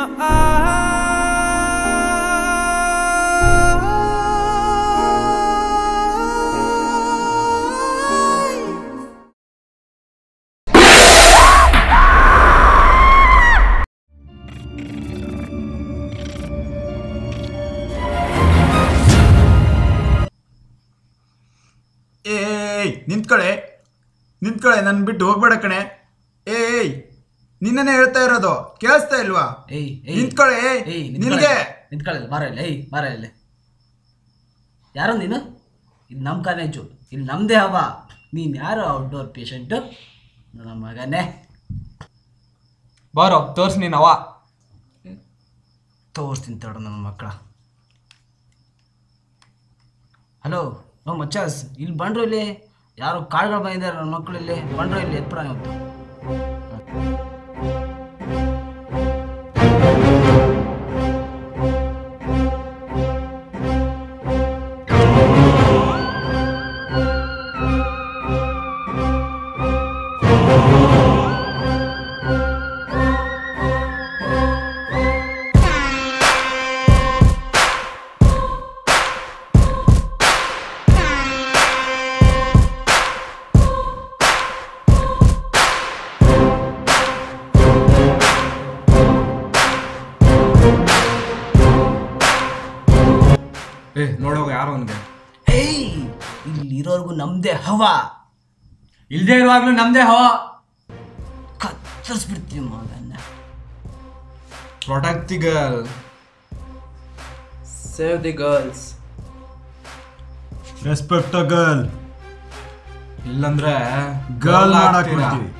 ಏಯ್ ನಿಂತ್ಕೊಳೆ ನಿಂತ್ಕೊಳೆ ನನ್ನ ಬಿಟ್ಟು ಹೋಗ್ಬೇಡ ಕಣೆ ಏಯ್ ನಿನ್ನನ್ನೇ ಹೇಳ್ತಾ ಇರೋದು ಕೇಳಿಸ್ತಾ ಇಲ್ವಾ ಏಯ್ ಏಯ್ ನಿಂತ್ಕೊಳೆ ಏಯ್ ನಿನಗೆ ನಿಂತ್ಕೊಳ್ಳಿ ಬಾರ ಇಲ್ಲಿ ಏಯ್ ಬಾರ ಇಲ್ಲಿ ಯಾರು ನೀನು ಇದು ನಮ್ಮ ಕಾಲೇಜು ಇಲ್ಲಿ ನಮ್ಮದೇ ಹವ ನೀನು ಯಾರು ಔಟ್ಡೋರ್ ಪೇಷಂಟು ನನ್ನ ಮಗನೇ ಬಾರೋ ತೋರ್ಸ್ ನೀನ್ ಅವ ತೋರಿಸ್ತೀನಿ ತಡ ನನ್ನ ಮಕ್ಕಳ ಹಲೋ ಓ ಮಚ್ಚಾಸ್ ಇಲ್ಲಿ ಬಂದ್ರು ಇಲ್ಲಿ ಯಾರೋ ಕಾಳುಗಳು ಬಂದಿದ್ದಾರೆ ನನ್ನ ಮಕ್ಕಳು ಇಲ್ಲಿ ಬಂದ್ರು ಇಲ್ಲಿ ಎತ್ಬಿಡ ಇವತ್ತು ಏ ನೋಡೋಗ ಯಾರು ಅವನಿಗೆ ಏಯ್ ಇಲ್ಲಿ ಇರೋರ್ಗು ನಮ್ಮದೇ ಹವಾ ಇಲ್ದೇ ಇರುವಾಗ್ಲೂ ನಮ್ದೇ ಹವ ಕತ್ತರಿಸ್ಬಿಡ್ತೀವಿ ಮಗನ್ನ protect the girl save the girls respect girl ಇಲ್ಲಂದ್ರೆ ಗರ್ಲ್ ಮಾಡಕ್ ಆಗ್ತೀರಾ. ಬಿಡ್ತೀವಿ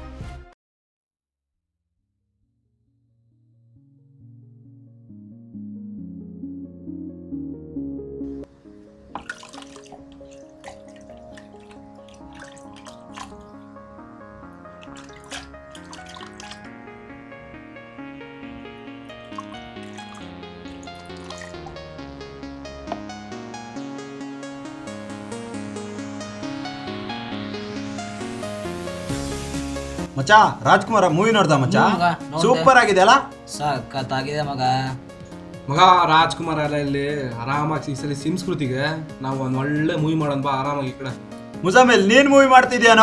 ಮಚ್ಚ ರಾಜ್ಕುಮಾರ ಮೂವಿ ನೋಡ್ದ ಮಚ್ಚ ಹ್ಮ್ ಮಗ, ನೋಡ್ದೆ. ಸೂಪರ್ ಆಗಿದೆ ಅಲ್ಲ ಸಖತ್ತಾಗಿದೆ ಮಗ ಮಗ ರಾಜ್ಕುಮಾರ್ ಎಲ್ಲ ಇಲ್ಲಿ ಆರಾಮಾಗಿ ಈ ಸಲ ಸಂಸ್ಕೃತಿಗೆ ನಾವು ಒಂದ್ ಒಳ್ಳೆ ಮೂವಿ ಮಾಡೋಣ ಬಾ ಆರಾಮಾಗಿ ಈ ಕಡೆ ಮುಜಾಮಿಲ್ ನೀನ್ ಮೂವಿ ಮಾಡ್ತಿದ್ಯಾನೋ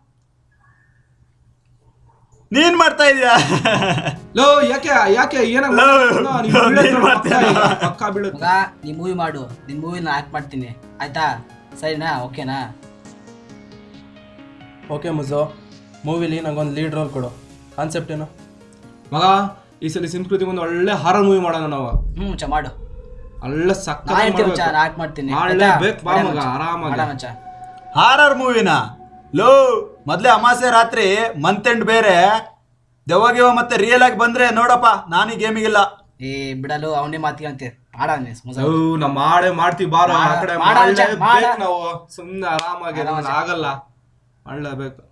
ನೀನ್ ಮಾಡ್ತಾ ಇದೀಯಾ ಲೋ ಯಾಕೆ ಯಾಕೆ ಏನಾಗ ಲೋ, ಲೋ, ನೀನ್ ಮಾಡ್ತೀಯ? ಪಕ್ಕ ಬೀಳುತ್ತೆ ಮಗ ನೀ ಮೂವಿ ಮಾಡು ನಿನ್ ಮೂವಿನ ಆಕ್ಟ್ ಮಾಡ್ತೀನಿ ಆಯ್ತಾ ಸರಿನಾ ಓಕೆನಾ ಓಕೆ ಮುಜೋ ಮೂವಿಲಿ ನಂಗೊಂದು ಲೀಡ್ ರೋಲ್ ಕೊಡು ಕಾನ್ಸೆಪ್ಟ್ ಏನು ಮಗ ಈ ಸಲ ಸಂಸ್ಕೃತಿಗೆ ಒಂದು ಒಳ್ಳೆ ಹಾರರ್ ಮೂವಿ ಮಾಡೋಣ ನಾವು ಹ್ಞೂ ಮಚ್ಚ ಮಾಡು ಒಳ್ಳೆ ನಾ ಸಕ್ಕ ಹೇಳ್ತೀನಿ ಮಚ್ಚ ನಾ ಆಕ್ಟ್ ಮಾಡ್ತೀನಿ ಮಾಡ್ಲೇ ಆಯ್ತಾ? ಬೇಕು ಬಾ ಮಾಡ ಮಗ ಮಚ್ಚ. ಆರಾಮಾಗಿ ಮಾಡ ಮಚ್ಚ ಹಾರರ್ ಮೂವಿನ ಲೋ ಮೊದ್ಲೇ ಅಮಾಸೆ ರಾತ್ರಿ ಮಂತ್ ಎಂಡ್ ಬೇರೆ ದೆವ್ವಗಿವ ಮತ್ತೆ ರಿಯಲ್ ಆಗಿ ಬಂದ್ರೆ ನೋಡಪ್ಪ ನಾನು ಈ ಗೇಮಿಗಿಲ್ಲ ಏ ಬಿಡಲು ಅವನೇ ಮಾತಿಗೆ ಅಂತೆ ಮಾಡ ಮುಸ ನಾವು ನಾವು ಮಾಡೇ ಮಾಡ್ತೀವಿ ಬಾರೋ ಆ ಕಡೆ ಮಾಡ, ಮಾಡ, ಮಾಡ. ಮಾಡ್ಲೇಬೇಕು ನಾವು ಸುಮ್ಮನೆ ಆರಾಮಾಗಿ ಆರಾಮ ನಮ್ಗೆ ಆಗಲ್ಲ ಮಾಡ್ಲೇಬೇಕು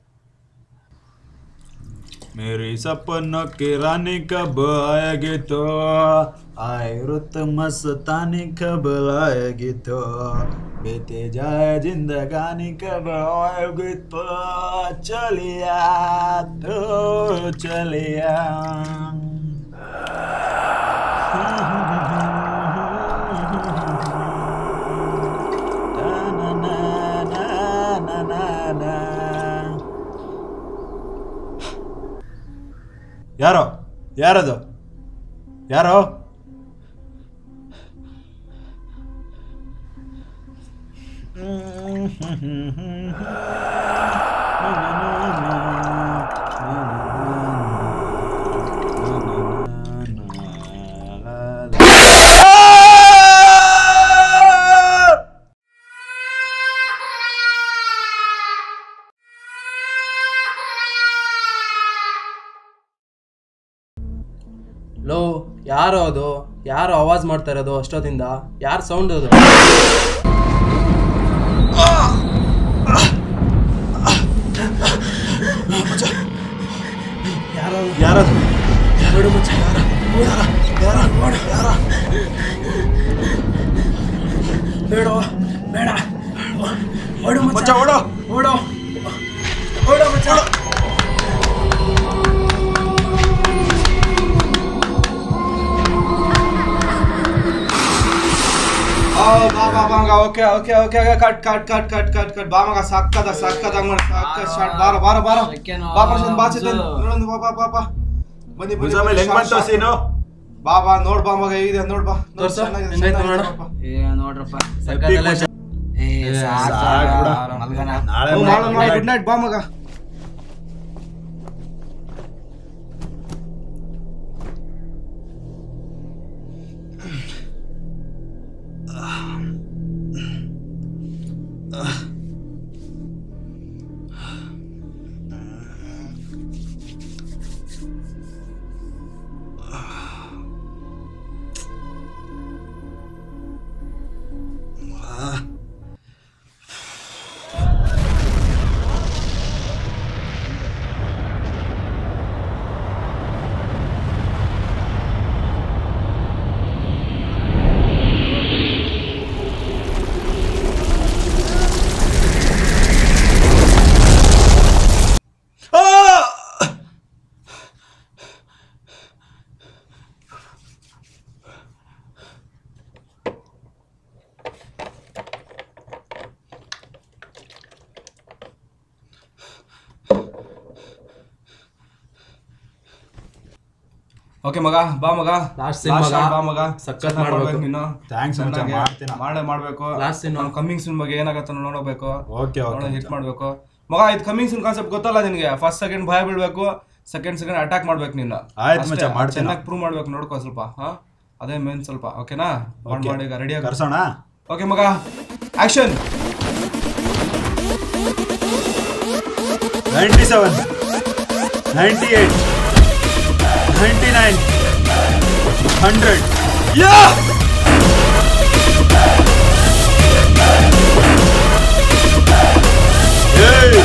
मेरी सपनों की रानी कब आएगी तो आए रुत मस्तानी कब आएगी तो बीते जाए जिंदगानी कब आएगी तो चलिया तो चलिया ಯಾರೋ ಯಾರದು ಯಾರೋ ಲೋ ಯಾರೋ ಅದು ಯಾರು ಆವಾಜ್ ಮಾಡ್ತಾ ಇರೋದು ಅಷ್ಟೊತ್ತಿಂದ ಯಾರು ಸೌಂಡ್ ಅದು ಯಾರದು ನೋಡು ಮಚ್ಚ ಬೇಡ ಬೇಡ ಓಡು ಮಚ್ಚ ಮಚ್ಚ ಓಡೋ ಓಡೋ ಓಡೋ ಮಚ್ಚ ಮಗ okay okay okay cut cut cut cut cut cut ಬಾ ಮಗ ಸಕ್ಕದ ಸಕ್ಕದ ಮಾಡಿ ಸಕ್ಕ ಶಾಟ್ ಬಾರ ಬಾರ ಬಾರ ಸೆಕೆಂಡ್ ಬಾ ಪ್ರಶಾಂತ್ ಬಾ ಒಂದು. ಚೇತನ್ ನೋಡೊಂದು ಬಾ ಬಾ ಬಾ ಬಾ ಬನ್ನಿ ಬನ್ನಿ ಮುಜಾಮಿಲ್ ಬನ್ನಿ, ಹೆಂಗ್ shot, ಬಂತು shot. ಸೀನು ಬಾ ಬಾ ನೋಡ್ ಬಾ ಮಗ ಇದೆ ನೋಡ್ ಬಾ ನೋಡ್, ತೋರ್ಸು, ಚೆನ್ನಾಗಿದೆ, ಹೆಂಗಾಯ್ತು ಚೆನ್ನಾಗಿದೆ ನೋಡು. ನೋಡಪ್ಪ. ಏ ನೋಡ್ರಪ್ಪ Epic ಸಕ್ಕತ್ತಲ್ಲ ಮಜಾ. ಏ ಸಾಕ್ ಸಾಕ್ ಬಿಡು. ಸಾಕ್ ಮಲ್ಗನ ನಾಳೆ ಹ್ಞೂ, ಮಾಡೋಣ ಮಾಡೋಣ. ಗುಡ್ ನೈಟ್ ಬಾ ಮಗ ಓಕೆ ಮಗ ಬಾ ಮಗ Last scene Last ಮಗ. shot ಬಾ ಮಗ ಸಖತ್ ಚೆನ್ನಾಗ್ ಮಾಡ್ಬೇಕು. ಮಾಡ್ಬೇಕು ನೀನು Thanks ಮಚ್ಚ, ಚೆನ್ನಾಗಿ ಮಾಡ್ತೀನಿ. ಮಾಡೇ ಮಾಡ್ಬೇಕು Last scene. ನಾನು ಕಮ್ಮಿಂಗ್ ಸೂನ್ ಬಗ್ಗೆ ಏನಾಗತ್ತ ನೋಡಬೇಕು ಓಕೆ ಓಕೆ ಹಿಟ್ ಮಾಡ್ಬೇಕು ಮಗ ಇದು ಕಮ್ಮಿಂಗ್ ಸೂನ್ ಕಾನ್ಸೆಪ್ಟ್ ಗೊತ್ತಲ್ಲ ನಿನಗೆ ಫಸ್ಟ್ ಸೆಕೆಂಡ್ ಭಯ ಬೀಳ್ಬೇಕು ಸೆಕೆಂಡ್ ಸೆಕೆಂಡ್ ಅಟ್ಯಾಕ್ ಮಾಡ್ಬೇಕು ನೀನು ಆಯ್ತು ಮಚ್ಚ, ಮಾಡ್ತೀನಿ. ಚೆನ್ನಾಗಿ ಪ್ರೂವ್ ಮಾಡ್ಬೇಕು ನೋಡ್ಕೋ ಸ್ವಲ್ಪ ಹಾ ಅದೇ ಮೇನ್ ಸ್ವಲ್ಪ ಓಕೆನಾ ಮಾಡ್ ಮಾಡಿ ಈಗ ರೆಡಿ ಆಗ ಕರ್ಸೋಣ ಓಕೆ ಮಗ action ninety seven ninety eight ninety nine hundred ಯಾ ಏಯ್!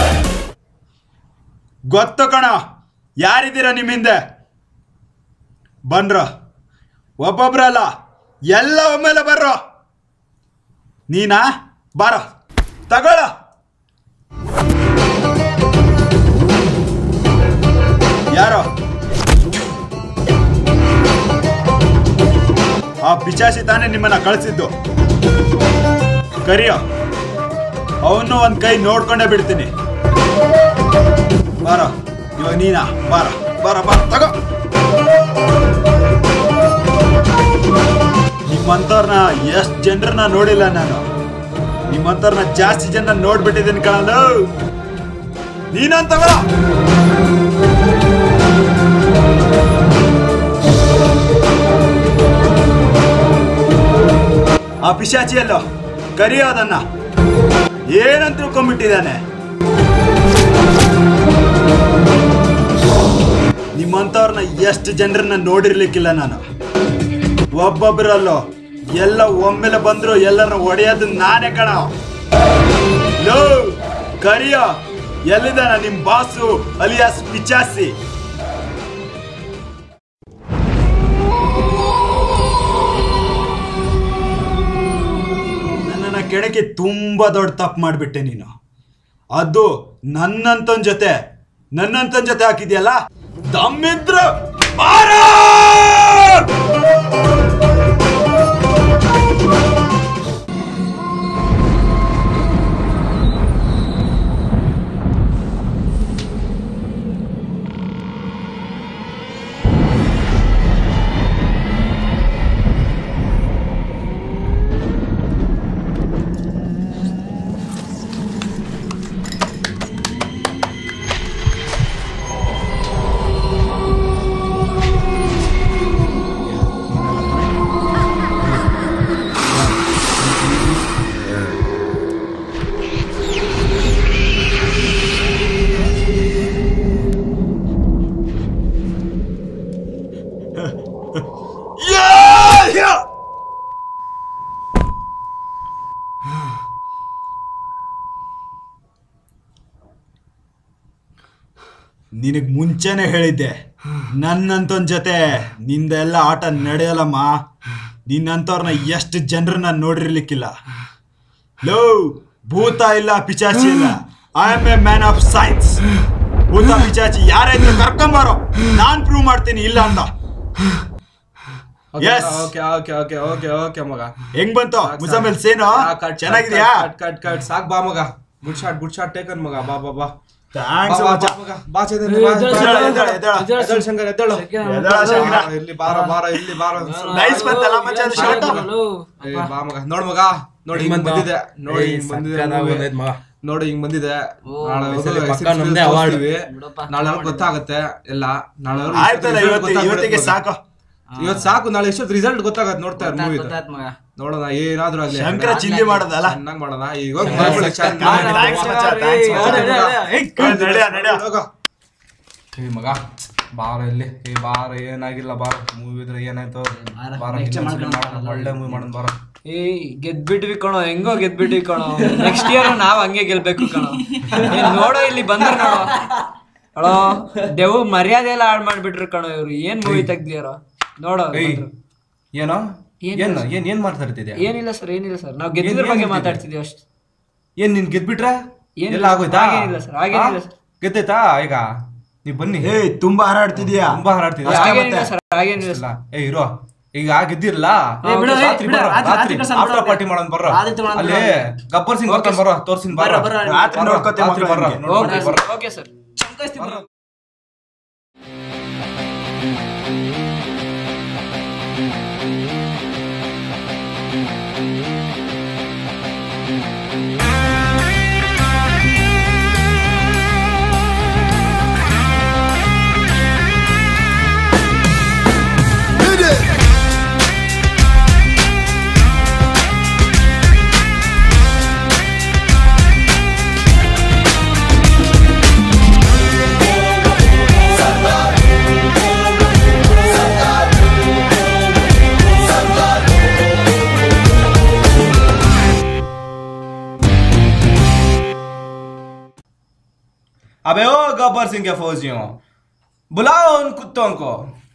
ಗೊತ್ತು ಕಣ ಯಾರಿದ್ದೀರ ನಿಮ್ಮ ಹಿಂದೆ ಬನ್ರ ಒಬ್ಬೊಬ್ರಲ್ಲ ಎಲ್ಲ ಒಮ್ಮೆಲೆ ಬರ್ರೋ ನೀನಾ ಬಾರ ತಗೊಳ ಯಾರೋ ಆ ಪಿಚಾಸಿ ತಾನೇ ನಿಮ್ಮನ್ನ ಕಳಿಸಿದ್ದು ಕರಿಯೋ ಅವನು ಒಂದ್ ಕೈ ನೋಡ್ಕೊಂಡೇ ಬಿಡ್ತೀನಿ ಬಾರ ಇವಾಗ ನೀನಾ ಬಾರ ಬಾರ ಬಾರ ತಗೋ ನಿಮ್ಮಂತವ್ರನ್ನ ಎಷ್ಟು ಜನರನ್ನ ನೋಡಿಲ್ಲ ನಾನು ನಿಮ್ಮಂತವ್ರನ್ನ ಜಾಸ್ತಿ ಜನ ನೋಡ್ಬಿಟ್ಟಿದ್ದೀನಿ ಕಣಲು ನೀನಂತ ತಗೊಳ ಆ ಪಿಶಾಚಿಯಲ್ಲೋ ಕರಿಯೋ ಅದನ್ನ ಏನಂತ ತಿಳ್ಕೊಂಡ್ಬಿಟ್ಟಿದ್ದಾನೆ ನಿಮ್ಮಂಥವ್ರನ್ನ ಎಷ್ಟು ಜನರನ್ನ ನೋಡಿರ್ಲಿಕ್ಕಿಲ್ಲ ನಾನು ಒಬ್ಬೊಬ್ಬರಲ್ಲೋ ಎಲ್ಲ ಒಮ್ಮೆಲೆ ಬಂದ್ರು ಎಲ್ಲರನ್ನ ಒಡೆಯೋದು ನಾನೇ ಕಣ ಲೋ ಕರಿಯೋ ಎಲ್ಲಿದ್ದಾನ ನಿಮ್ ಬಾಸು ಅಲಿಯಾಸ್ ಪಿಚಾಸಿ ನನ್ನನ್ನ ಕೆಳಗೆ ತುಂಬಾ ದೊಡ್ಡ ತಪ್ಪು ಮಾಡಿಬಿಟ್ಟೆ ನೀನು ಅದು ನನ್ನಂತನ್ ಜೊತೆ ನನ್ನಂತನ್ ಜೊತೆ ಹಾಕಿದ್ಯಲ್ಲ ದಮ್ಮಿದ್ರು ಬಾರೋ! Yeah! Yeah! ನಿನಗ್ ಮುಂಚೆನೆ ಹೇಳಿದ್ದೆ ನನ್ನಂತೊಂದ್ ಜೊತೆ ನಿಂದೆಲ್ಲ ಆಟ ನಡೆಯಲ್ಲಮ್ಮ ನಿನ್ನಂತವ್ರನ್ನ ಎಷ್ಟು ಜನರನ್ನ ನೋಡಿರ್ಲಿಕ್ಕಿಲ್ಲ ಲೋ ಭೂತ ಇಲ್ಲ ಪಿಚಾಚಿ ಇಲ್ಲ I am a man of science ಭೂತ ಪಿಚಾಚಿ ಯಾರೈತೆ ಕರ್ಕೊಂಬಾರೋ ನಾನ್ ಪ್ರೂವ್ ಮಾಡ್ತೀನಿ ಇಲ್ಲ ಅಂದ Yes. Okay okay okay okay okay ಮಗ ಹೆಂಗ್ ಬಂತು ಮುಸಮಿಲ್ ಸೇನು ಚೆನ್ನಾಗಿದ್ಯಾ ಕಟ್ ಕಟ್ ಕಟ್ ಸಾಕ್ ಬಾ ಮಗ good shot good shot taken ಮಗ ಬಾ ಬಾ ಬಾ ಥ್ಯಾಂಕ್ಸ್ ಬಾ, ಬಾ, ಮಚ್ಚ ಮಗ. ಬಾ ಚೇತನ್, ಏ, ಬಾ, ಎದ್ದೇಳು, ಬಾ, ಎದ್ದೇಳು, ಎದ್ದೇಳು, ಎದ್ದೇಳು, ಎದ್ದೇಳು. ಎದ್ದೇಳು ಶಂಕರ್ ಎದ್ದೇಳು ಎದ್ದೇಳು ಶಂಕರ. ಬಾರ, ಇಲ್ಲಿ ಬಾರ ಬಾರ ಇಲ್ಲಿ ಬಾರ Nice ಬಂತಲ್ಲ ಮಚ್ಚ ಅದು shot? ಏ, ಬಾ ಮಗ ನೋಡ್ ಮಗ ನೋಡಿ ಹಿಂಗ್ ಬಂತು? ಬಂದಿದೆ ನೋಡಿ ಏಯ್, ಹಿಂಗ್ ಬಂದಿದೆ ಸಕ್ಕತ್ತಾಗ್ movie. ಬಂದೈತ್ ಮಗ. ನೋಡಿ ಹಿಂಗ್ ಬಂದಿದೆ ನಾಳೆ ಈ ಸಲ ಹೋಗಿ ಪಕ್ಕ exit ನಮ್ದೇ tools award. ತೋರಿಸ್ತೀವಿ. ಬಿಡಪ್ಪ, ನಾಳೆ ಅವ್ರಿಗೆ ಗೊತ್ತಾಗುತ್ತೆ ಎಲ್ಲ ನಾಳೆ ಅವ್ರಿಗೆ ಆಯ್ತಲ್ಲ result ಇವತ್ತು ಗೊತ್ತಾಗ್ಬಿಡುತ್ತೆ ಇವತ್ತಿಗೆ ಮಗ. ಸಾಕು ಇವತ್ತು ಸಾಕು ನಾಳೆ ಎಷ್ಟೊತ್ತು ರಿಸಲ್ಟ್ ಗೊತ್ತಾಗತ್ತೆ ನೋಡ್ತಾ ಇರ್ ಮೂವಿ ಗೊತ್ತಾಯ್ತು ಮಗ ನೋಡೋಣ ಏನಾದ್ರೂ ಆಗ್ಲಿ ಶಂಕರ ಚಿಂದಿ ಮಾಡೋದಲ್ಲ ಚೆನ್ನಾಗ್ ಮಾಡೋಣ ಈಗ ಹೋಗಿ ಹಾ, ಮಾಡ್ಬಿಡು, ಸಖತ್ ಚೆನ್ನಾಗ್ ಮಾಡಿ. ಮಾಡು. Thanks ಮಚ್ಚ, thanks ಮಚ್ಚ. ನಡೆ, ನಡೆ, ಏಯ್, ನಡ್ಯಾ, ನಡ್ಯಾ. ಹೋಗು. ಏ ಮಗ ಬಾರ ಇಲ್ಲಿ ಏ ಬಾರ ಏನಾಗಿಲ್ಲ ಬಾರ ಮೂವಿ ಇದ್ರೆ ಏನಾಯ್ತು ಬಾರ, ಬಾರ next ಇನ್ನೊಂದ್ಸಲಿ ಮಾಡ್ಕೊಳಣ. ಮಾಡೋಣ, ಒಳ್ಳೆ ಮೂವಿ ಮಾಡೋಣ ಬಾರ ಏಯ್ ಗೆದ್ಬಿಟ್ವಿ ಕಣೋ ಹೆಂಗೋ ಗೆದ್ಬಿಟ್ವಿ ಕಣೋ ನೆಕ್ಸ್ಟ್ ಇಯರ್ ನಾವ್ ಹಂಗೆ ಗೆಲ್ಬೇಕು ಕಣೋ ಏನ್ ನೋಡೋ ಇಲ್ಲಿ ಬಂದ್ರ ನೋಡೋ ಅಳೋ ದೇವ್ ಮರ್ಯಾದೆ ಎಲ್ಲ ಹಾಳು ಮಾಡ್ಬಿಟ್ರು ಕಣೋ ಇವ್ರು ಏನ್ ಮೂವಿ ತೆಗ್ದಿಯಾರೋ ನೋಡೋ ಏಯ್ ಬಂದ್ರು. ಏನೋ ಏನ್ ಏನ್ ಏನ್ ಏನ್ ಮಾತಾಡ್ತಿದ್ಯಾ ಏನಿಲ್ಲ ಸರ್ ಏನಿಲ್ಲ ಸರ್ ನಾವ್ ಗೆದ್ದಿದ್ರ ಏನ್ ಬಗ್ಗೆ ಗೆದ್ದಿದ್ದೀರಿ? ಮಾತಾಡ್ತಿದೀವಿ ಅಷ್ಟೇ ಏನ್ ನೀನ್ ಗೆದ್ಬಿಟ್ರೆ ಏನಿಲ್ಲ ಎಲ್ಲ ಆಗೋಯ್ತಾ ಹಾಗೇನಿಲ್ಲ sir, ಹಾಗೇನಿಲ್ಲ ಆ? sir. ಗೆದ್ದೈತಾ ಈಗ ನೀವ್ ಬನ್ನಿ ಏಯ್ ತುಂಬಾ ಹಾರಾಡ್ತಿದ್ಯಾ ತುಂಬಾ ಹಾರಾಡ್ತಿದ್ಯಾ ಅಷ್ಟೇ ಹಾಗೇನಿಲ್ಲ ಮತ್ತೆ. ಸರ್ ಹಾಗೇನಿಲ್ಲ ಇಲ್ಲ ಸರ್ ಏ ಇರೋ ಈಗ ಗೆದ್ದಿರಲ್ಲ ಏ, ಬಿಡು, ಏ, ರಾತ್ರಿ ಬಿಡು, ಬರೋ, ರಾತ್ರಿ- ರಾತ್ರಿ ರಾತ್ರಿ ಕಳ್ಸೋಣ, ಆಫ್ಟರ್ ಬಿಡು. ಪಾರ್ಟಿ ಮಾಡೋಣ ಬರ್ರೋ ರಾತ್ರಿ ಮಾಡೋಣ, ಅಲ್ಲಿ ಬಿಡು. ಗಬ್ಬರ್ ಸಿಂಗ್ ಬರ್ತಾನೆ ಬರ್ರೋ ತೋರ್ಸಿನ್ ಬರ್ರೋ ಬರ್ರೋ, ಬರ್ರೋ. ರಾತ್ರಿ ಬರ್ರೋ, ನೋಡ್ಕೊತೀವಿ ರಾತ್ರಿ ಮಕ್ಳು ಬರ್ರೋ, ನಿಮ್ಗೆ. ನೋಡ್ಕೊಂಡು ಓಕೆ ಬರ್ರೋ. ಸರ್ ಓಕೆ ಸರ್ ಚಮಕಾಯಿಸ್ತೀವಿ ಬರ್ರೋ. अबे ओ गब्बर सिंह के फौजियों बुलाओ उन कुत्तों को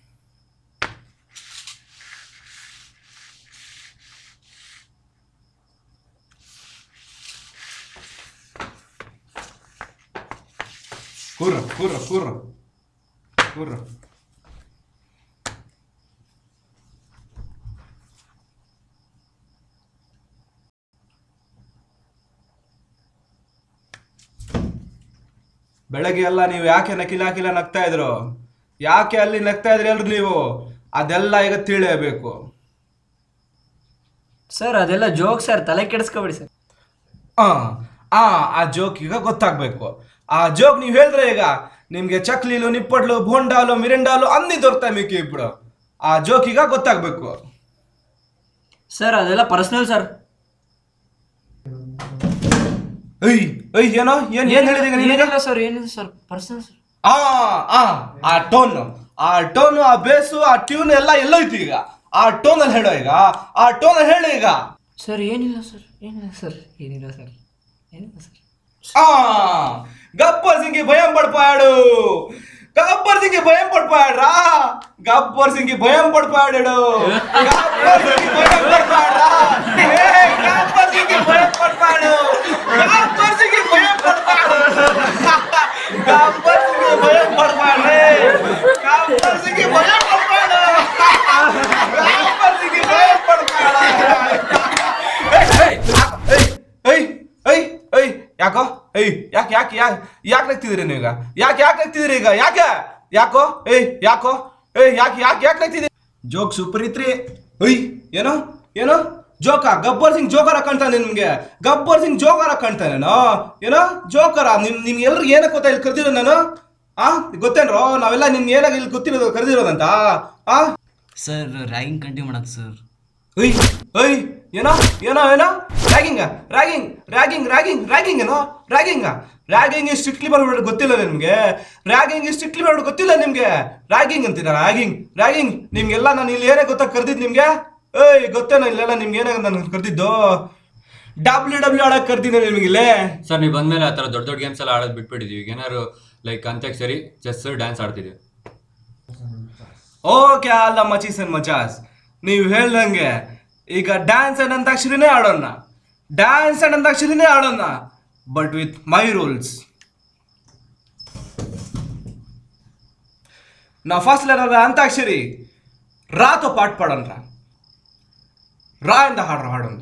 कुर्र कुर्र कुर्र कुर्र ಬೆಳಗ್ಗೆ ಎಲ್ಲ ನೀವು ಯಾಕೆ ನಕಿಲ ಅಕಿಲ ನಗ್ತಾ ಇದ್ರು ಯಾಕೆ ಅಲ್ಲಿ ನಗ್ತಾ ಇದ್ರಿ ಎಲ್ರು ನೀವು ಅದೆಲ್ಲ ಈಗ ತಿಳಿಯಬೇಕು ಸರ್ ಅದೆಲ್ಲ ಜೋಕ್ ಸರ್ ತಲೆ ಕೆಡಿಸ್ಕೊಬೇಡಿ ಸರ್ ಆ ಆ ಆ ಜೋಕ್ ಈಗ ಗೊತ್ತಾಗ್ಬೇಕು ಆ ಜೋಕ್ ನೀವು ಹೇಳಿದ್ರೆ ಈಗ ನಿಮ್ಗೆ ಚಕ್ಲಿಲು ನಿಪ್ಪಟ್ಲು ಬೋಂಡಾಲು ಮಿರಿಂಡಾಲು ಅಂದಿ ದೊರ್ತಾ ಮಿಕ್ಕಿ ಇಬ್ರು ಆ ಜೋಕ್ ಈಗ ಗೊತ್ತಾಗ್ಬೇಕು ಸರ್ ಅದೆಲ್ಲ ಪರ್ಸನಲ್ ಸರ್ ಐ ಐ ಏನೋ ಏನ್ ಏನ್ ಹೇಳಿದೀಗ ನೀನೀಗ ಏನಿಲ್ಲ ಸರ್ ಏನಿಲ್ಲ ಸರ್ ಪರ್ಸನಲ್ ಸರ್ ಆ ಆ ಆ ಟೋನ್ ಆ ಟೋನ್ ಆ ಬೇಸು ಆ ಟ್ಯೂನ್ ಎಲ್ಲ ಎಲ್ಲೋಯ್ತು ಈಗ ಆ ಟೋನ್ ಅಲ್ಲಿ ಹೇಳೋ ಈಗ ಆ ಟೋನ್ ಅಲ್ಲಿ ಹೇಳು ಈಗ ಸರ್ ಏನಿಲ್ಲ ಸರ್ ಏನಿಲ್ಲ ಸರ್ ಏನಿಲ್ಲ ಸರ್ ಏನಿಲ್ಲ ಸರ್ ఆ గబ్బర్ సింగ్ కి భయం పడిపోయాడు గబ్బర్ సింగ్ కి భయం పడిపోయాడు రా గబ్బర్ సింగ్ కి భయం పడిపోయాడు గబ్బర్ సింగ్ కి భయం పడిపోయాడు రా ఏయ్, గబ్బర్ సింగ్ కి భయం పడిపోయాడు గబ్బర్ సింగ్ కి భయం పడిపోయాడు గబ్బర్ సింగ్ కి భయం పడిపోయాడు రే గబ్బర్ సింగ్ కి భయం పడిపోయాడు గబ్బర్ సింగ్ కి భయం పడిపోయాడు ಏಯ್ ಏಯ್ ಏಯ್ ಯಾಕೋ ಏಯ್ ಯಾಕೆ ಯಾಕೆ ಯಾಕೆ ಯಾಕೆ ನಗ್ತಿದ್ದೀರಿ ನೀವು ಈಗ ಯಾಕೆ ಯಾಕೆ ನಗ್ತಿದ್ದೀರಿ ಈಗ ಯಾಕೆ ಯಾಕೋ ಏಯ್ ಯಾಕೋ ಏಯ್ ಯಾಕೆ ಯಾಕೆ ಯಾಕೆ ನಗ್ತಿದ್ದೀರಿ ಜೋಕ್ ಸೂಪರ್ ಇತ್ರಿ ಏಯ್ ಏನೋ ಏನೋ ಜೋಕ ಗಬ್ಬರ್ ಸಿಂಗ್ ಜೋಕರ ಕಾಣ್ತಾನೆ ನಿಮ್ಗೆ ಗಬ್ಬರ್ ಸಿಂಗ್ ಜೋಕರ ಕಾಣ್ತಾನೇನೋ ಏನೋ ಜೋಕರ ನಿಮ್ ನಿಮ್ಗೆ ಎಲ್ರಿಗೂ ಏನಕ್ಕೆ ಗೊತ್ತಾ ಇಲ್ಲಿ ಕರೆದಿರೋ ನಾನು ಆ ಗೊತ್ತೇನ್ರೋ ನಾವೆಲ್ಲ ನಿಮ್ಗೆ ಏನಾಗ ಇಲ್ಲಿ ಗೊತ್ತಿರೋದು ಕರೆದಿರೋದಂತ ಆ ಸರ್ ರ್ಯಾಗಿಂಗ್ ಕಂಟಿನ್ಯೂ ಮಾಡಕ್ ಸರ್ ಏಯ್ ಏಯ್ ಏನೋ ಏನೋ ಏನೋ ragging ragging ragging ragging ragging ಏನೋ ರ್ಯಾಗಿಂಗ ರ್ಯಾಗಿಂಗ್ ಸ್ಟ್ರಿಕ್ಟ್ಲಿ ಬರ್ಬಿಟ್ಟು ಗೊತ್ತಿಲ್ಲ ನಿಮಗೆ ರ್ಯಾಗಿಂಗ್ ಸ್ಟ್ರಿಕ್ಟ್ಲಿ ಬರ್ಬಿಟ್ಟು ಗೊತ್ತಿಲ್ಲ ನಿಮಗೆ ರ್ಯಾಗಿಂಗ್ ಅಂತೀರ ರ್ಯಾಗಿಂಗ್ ರ್ಯಾಗಿಂಗ್ ನಿಮ್ಗೆಲ್ಲ ನಾನು ಇಲ್ಲಿ ಏನೇ ಗೊತ್ತಾ ಕರೆದಿದ್ದು ನಿಮಗೆ ಏಯ್ ಗೊತ್ತೇನೋ ಇಲ್ಲೆಲ್ಲ ನಿಮ್ಗೆ ಏನಾಗ ನಾನು ಕರೆದಿದ್ದು ಡಬ್ಲ್ಯೂ ಡಬ್ಲ್ಯೂ ಆಡಕ್ಕೆ ಕರ್ದಿದ್ದೆ ನಿಮಗೆ ಇಲ್ಲೇ ಸರ್ ನೀವು ಬಂದ್ಮೇಲೆ ಆ ಥರ ದೊಡ್ಡ ದೊಡ್ಡ ಗೇಮ್ಸ್ ಎಲ್ಲ ಆಡೋದು ಬಿಟ್ಬಿಟ್ಟಿದ್ದೀವಿ ಈಗ ಏನಾದ್ರು ಲೈಕ್ ಅಂತ್ಯಾಕ್ಷರಿ ಚೆಸ್ ಡ್ಯಾನ್ಸ್ ಆಡ್ತಿದ್ದೀವಿ ಓಕೆ ಅಲ್ಲ ಮಚೀಸ್ ಅಂಡ್ ಮಚಾಸ್ ನೀವು ಹೇಳ್ದಂಗೆ ಈಗ ಡ್ಯಾನ್ಸ್ ಅಂಡ್ ಅಂತಾಕ್ಷರಿನೇ ಆಡೋಣ ಡ್ಯಾನ್ಸ್ ಅಂಡ್ ಅಂತಾಕ್ಷರಿನೇ ಆಡೋಣ ಬಟ್ ವಿತ್ ಮೈ ರೂಲ್ಸ್ ನಾವು ಫಸ್ಟ್ ಲೆಟರ್ ಅಂತಾಕ್ಷರಿ ರಾತೋ ಪಾಟ್ ಪಾಡನ್ರ ರಾ ಇಂದ ಹಾಡ್ರ ಹಾಡೊಂದು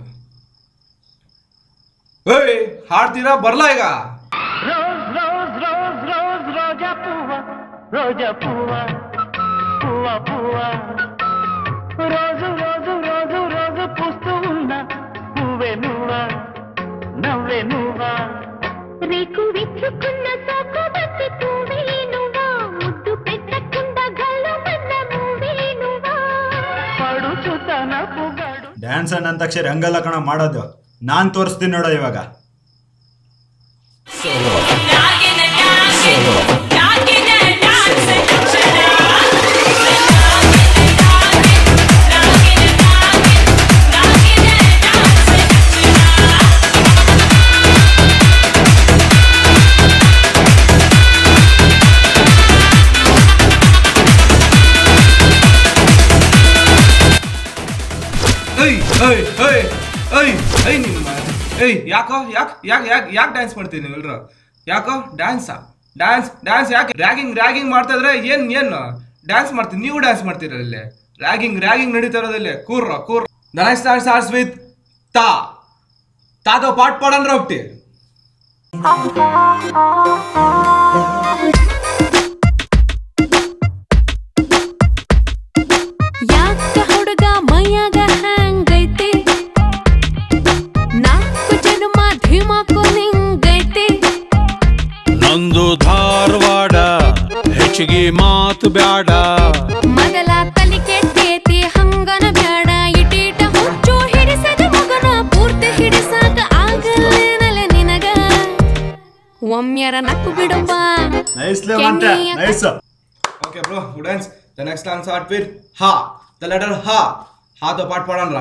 ಏಯ್ ಹಾಡ್ತೀರಾ ಬರ್ಲಾ ಈಗ రోజ్ రోజ్ రోజ్ రోజ్ రోజా పువ్వ రోజా పువ్వ పువ్వ పువ్వ రోజు రోజు రోజు రోజు పూస్తూ ఉన్న పువ్వే నువ్వా నవ్వే నువ్వా రేకు విచ్చుకున్న సోకు బట్టి పువ్వే నువ్వా ముద్దు పెట్టకుండా గల్లు మన్న మూవే నువ్వా పడుచు తనపు గడు ಡ್ಯಾನ್ಸ್ ಅಂತಾಕ್ಷರಿ ಹಂಗಲ್ಲ ಕಣ ಮಾಡೋದು ನಾನ್ ತೋರಿಸ್ತೀನಿ ನೋಡೋ ಇವಾಗ ಏಯ್ ಏಯ್ ಏಯ್ ಏಯ್ ಏಯ್ ನಿಮ್ಮ ಏಯ್ ಯಾಕೋ ಯಾಕೆ ಯಾಕೆ ಯಾಕೆ ಯಾಕೆ ಡ್ಯಾನ್ಸ್ ಮಾಡ್ತೀವಿ ನೀವೆಲ್ಲರೂ ಯಾಕೋ ಡ್ಯಾನ್ಸಾ ಡ್ಯಾನ್ಸ್ ಡ್ಯಾನ್ಸ್ ಯಾಕೆ ರ್ಯಾಗಿಂಗ್ ರ್ಯಾಗಿಂಗ್ ಮಾಡ್ತಾ ಇದ್ರೆ ಏನ್ ಏನು ಡ್ಯಾನ್ಸ್ ಮಾಡ್ತೀವಿ ನೀವು ಡ್ಯಾನ್ಸ್ ಮಾಡ್ತೀರ ಇಲ್ಲಿ ರ್ಯಾಗಿಂಗ್ ರ್ಯಾಗಿಂಗ್ ನಡೀತಾ ಇರೋದಲ್ಲಿ ಕೂರ್ರ ಕೂರ್ the next dance starts with ತಾ ತಾತೋ ಪಾಟ್ ಪಾಡನ್ರ ಹೋಗ್ತಿ ಯಾಕ ಹುಡುಗ ಮೈಯಾಗ ಹ್ಯಾಂಗೈತಿ ನಾಲ್ಕು ಜನ್ಮ ಧಿಮಾಕು ನಿಂಗೈತಿ ನಂದು ಧಾರವಾಡ ಹೆಚ್ಚಿಗೆ ಮಾತು ಬ್ಯಾಡ ಮೊದಲ ತಲಿ ಕೆಟ್ಟೇತಿ ಹಂಗನ ಬ್ಯಾಡ ಇಟೀಟ ಹುಚ್ಚು ಹಿಡಿಸದ ಮಗನ ಪೂರ್ತಿ ಹಿಡಿಸಾಕ ಆಗಲ್ಲೇನಲ್ಲ ನಿನಗ ಒಮ್ಮೆರ ನಕ್ಕು ಬಿಡುವ ನೈಸ್ ಮತ್ತೆ nice okay bro good dance the next dance start with ಹಾ ದ ಲೆಟರ್ ಹಾ ಹಾತೋ ಪಾಟ್ ಪಾಡನ್ರ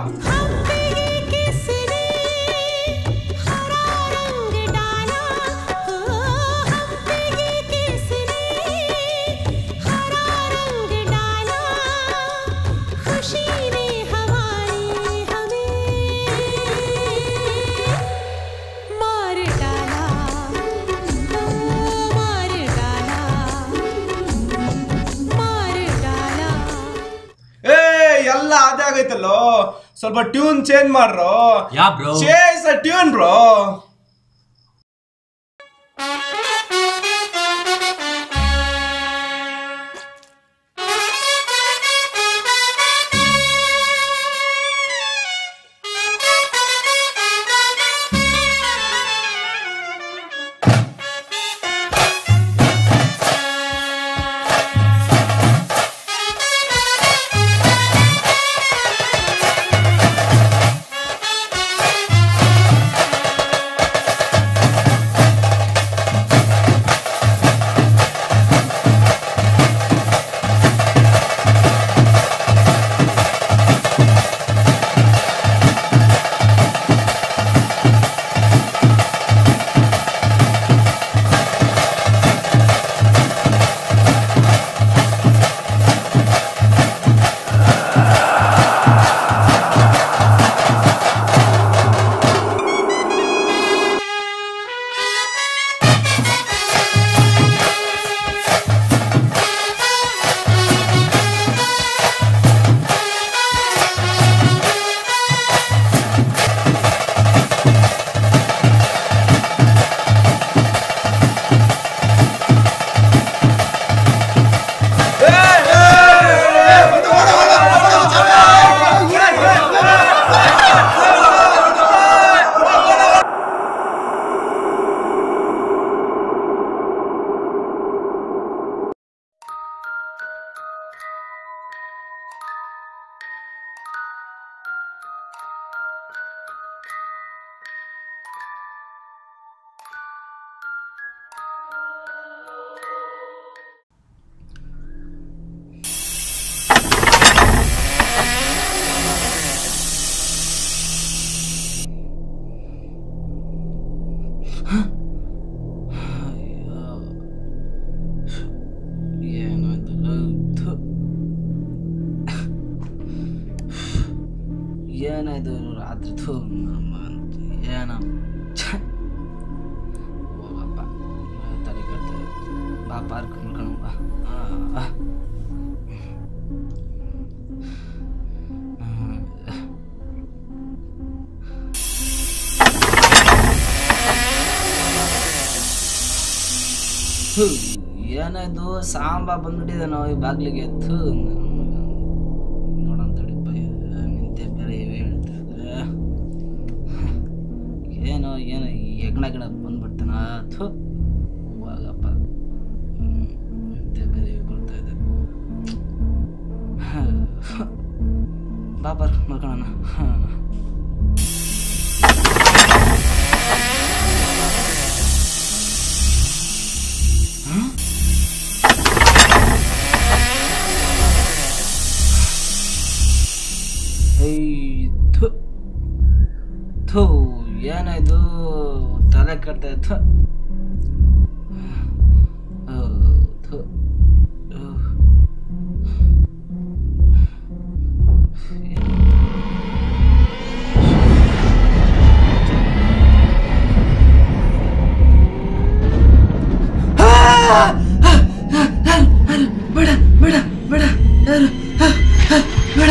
ಏ ಎಲ್ಲ ಅದೇ ಆಗೈತಲ್ಲೋ ಸ್ವಲ್ಪ ಟ್ಯೂನ್ ಚೇಂಜ್ ಮಾಡ್ರೋ ಯಾ bro? ಚೇಂಜ್ ಟ್ಯೂನ್ ಬ್ರೋ ಏನಾಯ್ತಲ್ಲ ಥು. ಏನಾಯ್ತು ರಾತ್ರಿ ಥೂ ನಮ್ಮ ಏನ ಛೆ. ಹೋಗಪ್ಪ ತಲೆ ಕಟ್ತದೆ ಬಾ ಪಾರ್ಕ್ ಮುಳ್ಕೊಂಡು ಬಾ ಆ, ಆ. ಥು, ಏನಾಯ್ತು ಸಾಂಬ ಬಂದ್ಬಿಟ್ಟಿದೆ ಈ ಬಾಗ್ಲಿಗೆ ಥು ನೋಡೋಣ ತಡಿಪ್ಪ ನಿಂತೆ ಬೇರೆ ಇವೆ ಹೇಳ್ತಾ ಇದ್ರೆ ಏನೋ ಏನೋ ಈ ಹೆಗ್ಣ ಗಿಣ ಬಂದ್ಬಿಡ್ತಾನ ಥು ಹೋಗಪ್ಪ ಹ್ಮ್, ನಿಂತೆ ಬೇರೆ ಇವೆ ಬರ್ತಾ ಇದೆ ಬಾಬರ್ ಮಲ್ಕೊಳ್ಳೋಣ ಹಾಂ ಏಯ್, ಥು ಥು ಏನಾಯ್ತು ತಲೆ ಕಟ್ತಾ ಇತ್ತು ಥು ಬೇಡ ಬೇಡ ಬೇಡ ಯಾರು ಬೇಡ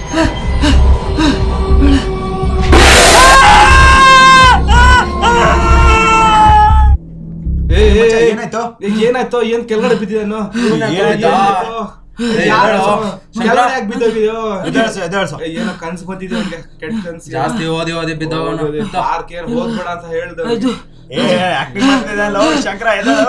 ಏ, ಏ, ಮಚ್ಚ, ಏ, ಏನಾಯ್ತು? ಏ, ಏನಾಯ್ತು ಏನ್ ಕೆಳಗಡೆ ಬಿದ್ದಿದ್ದೇನೋ ಏನಾಯ್ತು? ಯಾರು? ಶಂಕರ? ಕೆಳಗಡೆ ಯಾಕೆ ಬಿದ್ದೋಗಿದ್ಯೋ ಎದ್ದೇಳ್ಸು ಎದ್ದೇಳ್ಸು ಏ, ಏನೋ ಕನ್ಸು ಬಂದಿದೆ ಅವ್ನಿಗೆ ಕೆಟ್ಟ ಕನ್ಸು ಜಾಸ್ತಿ ಓದಿ ಓದಿ ಬಿದ್ದೋಗೋಣ ಪಾರ್ಕ್ ಏನ್ ಹೋಗ್ಬೇಡ ಅಂತ ಹೇಳ್ದೆ ಇದು ಏ ಆಕ್ಟಿಂಗ್ ಮಾಡ್ತಿದ್ದಲ್ಲ ಶಂಕರ ಎದ್ದೇಳು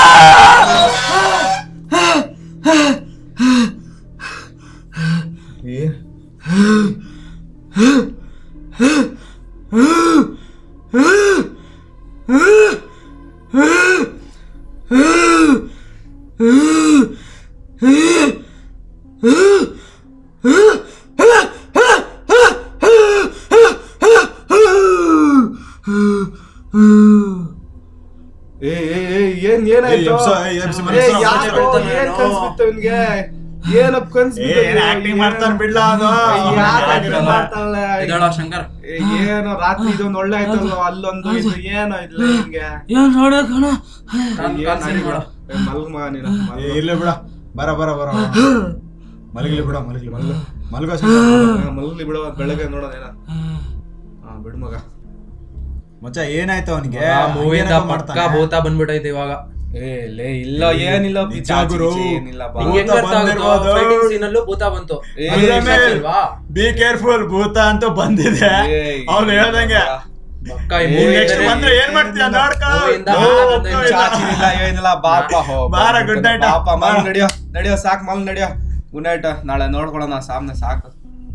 ಏ ಏ, ಏ, ಏನ್ ಏನಾಯ್ತು ಏ, ಎಬ್ಸು, ಏ, ಎಬ್ಸು, ಏ, ಮನಸ್ಸನ್ನ ಯಾಕೋ? ಮುಚ್ಚಿಡ್ತಾನೆ ಏನ್ ಏನೋ. ಕನ್ಸ್ ಬಿತ್ತು ಇವ್ನಿಗೆ ಏನಪ್ಪ ಕನ್ಸ್ ಏ ಬಿತ್ತು ಏನ್ ಆಕ್ಟಿಂಗ್ ಮಾಡ್ತಾನ ಬಿಡ್ಲ ಅದು ಮಾಡ್ತಾನಲ್ಲ ಎದ್ದೇಳೋ ಶಂಕರ್ ಏ, ಏನೋ ರಾತ್ರಿ ಇದೊಂದು ಒಳ್ಳೆ ಆಯ್ತಲ್ಲ ಅಲ್ಲೊಂದು ಇದು ಏನೋ ಇಲ್ಲ ನಿನ್ಗೆ ಏನ್ ನೋಡ ಕಣ ಕಾಲ್- ಕಾಲ್ ಸರಿ ಮಾಡು. ಮಲ್ಗ ಮಗ ನೀನು ಏ, ಮಲ್ಗು. ಇರ್ಲಿ ಬಿಡ ಬರ ಬರ ಬರ ಮಲಗಲಿ ಬಿಡ ಮಲಗಲಿ ಮಲಗ ಮಲಗೋ ಹಾ, ಮಲ್ಗಲಿ ಬಿಡು ಬೆಳಗ್ಗೆ ನೋಡೋಣ ಏನ ಹಾ ಬಿಡು ಮಗ ಮಚ್ಚ ಏನಾಯ್ತು ಅವನಿಗೆ ಆ ಮೂವಿಯಿಂದ ಪಕ್ಕ ಭೂತ ಬಂದ್ಬಿಟ್ಟೈತೆ ಇವಾಗ ಏ ಲೇ ಇಲ್ಲ ಏನಿಲ್ಲ ನಿಜ ಪಿಚ್ಚಾ ಗುರು. ಗಿಚ್ಚಿ ಏನಿಲ್ಲ ಬಾ. ನಿಂಗೆ ಹೆಂಗ್ ಅರ್ಥ ಆಗುತ್ತೋ ಬಂದಿರ್ಬೋದು. ಫೈಟಿಂಗ್ ಸೀನ್ ಅಲ್ಲೂ ಭೂತ ಬಂತು ಏ, ಅದು ನಿಜ ಅಲ್ವಾ? ಬಿ ಕೇರ್ಫುಲ್ ಭೂತ ಅಂತೂ ಬಂದಿದೆ ಏ, ಅವ್ನು ಹೇಳ್ದಂಗೆ ಪಕ್ಕ ಈ ಏ, movie ನೆಕ್ಸ್ಟ್ ಇಂದನೇ- ಬಂದ್ರೆ ಏನ್ ಮಾಡ್ತೀಯ ನೋಡ್ಕೊ ಮೂವಿಯಿಂದ ಓ, ಭೂತ ಹೋಗ್ತಾ ಬಂದೈತೆ. ಇಲ್ಲ. ಚಾಚಿನಿಲ್ಲ ಏನಿಲ್ಲ ಬಾಪ ಹೋ ಬಾರ, good night. ಬಾಪ ಮಲ್ ಬಾ. ನಡಿಯೋ ನಡಿಯೋ ಸಾಕ್ ಮಲ್ ನಡಿಯೋ ಗುಡ್ ನೈಟ್ ನಾಳೆ ನೋಡ್ಕೊಳ್ಳೋಣ ಸಾಮ್ನೆ ಸಾಕು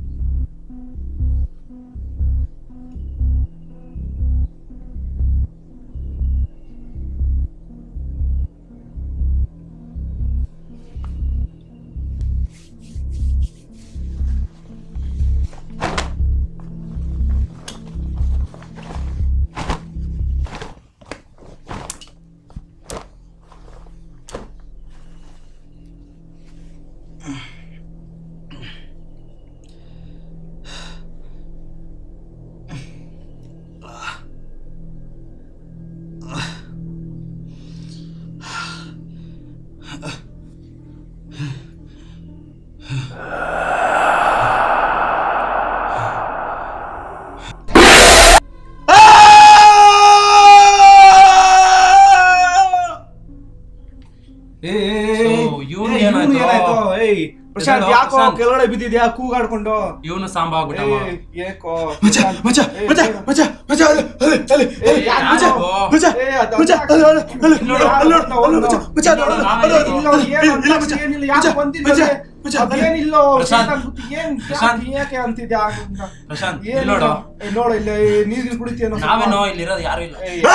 ಏ, ಏ, ಏ, So, ಏ, ಇವ್ನ್ಗ್ ಏ, ಇವ್ನ್ಗ್ ಏನಾಯ್ತು? ಏನಾಯ್ತು? ಏಯ್ ಪ್ರಶಾಂತ್ ಎದ್ದೇಳು, ಯಾಕೋ ಪ್ರಶಾಂತ್. ಕೆಳಗಡೆ ಬಿದ್ದಿದ್ಯಾ ಕೂಗಾಡ್ಕೊಂಡು ಇವನು ಸಾಂಬ ಆಗ್ಬಿಟ್ಟವ ಏಯ್, ಏಕೋ ಮಚ್ಚ ಮಚ್ಚ ಏಯ್, ಮಚ್ಚ ಮಚ್ಚ ಮಚ್ಚ ಅಲ್ಲಿ ಅಲ್ಲಿ ಅಲ್ಲಿ ಏಯ್, ಯಾಕ್ ಮಚ್ಚ ಯಾಕೋ? ಮಚ್ಚ ಏಯ್, ಅದು ಮಚ್ಚ ಯಾಕೆ? ಅಲ್ಲಿ ಅಲ್ಲಿ ಅಲ್ಲಿ ನೋಡು, ಅಲ್ಲಿ ನೋಡು, ನೋಡು, ಅಲ್ಲಿ ಮಚ್ಚ ಮಚ್ಚ ನೋಡು, ಅಲ್ಲಿ ನಾವೇ ಅಲ್ಲಿ ಇಲ್ಲ, ಅಲ್ಲಿ ಏನು ಅಂತ ಇಲ್ಲ ಮಚ್ಚ ಏನಿಲ್ಲ, ಯಾಕೆ ಮಚ್ಚ ಬಂದಿಲ್ಲ ಮಚ್ಚ ಅಲ್ಲಿ? ಮಚ್ಚ ಅದೇನಿಲ್ಲ, ಪ್ರಶಾಂತ್. ಶೈತಾನ್ ಬುದ್ಧಿ, ಏನ್ ಪ್ರಶಾಂತ್. ಯಾಕೆ ಅಂತಿದ್ಯಾ ಅಂತ? ಪ್ರಶಾಂತ್, ಏನಿಲ್ಲ. ಇಲ್ಲಿ ನೋಡು. ಏ, ನೋಡು ಇಲ್ಲ ಏ, ನೀರು ಕುಡಿತೀಯನೋ ಸ್ವಲ್ಪ? ನಾವೇನೋ ಇಲ್ಲಿರೋದು ಯಾರು ಇಲ್ಲ ಏಯ್,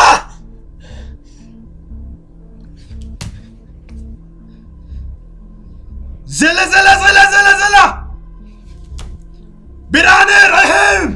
زلا زلا زلا زلا زلا براني رحيم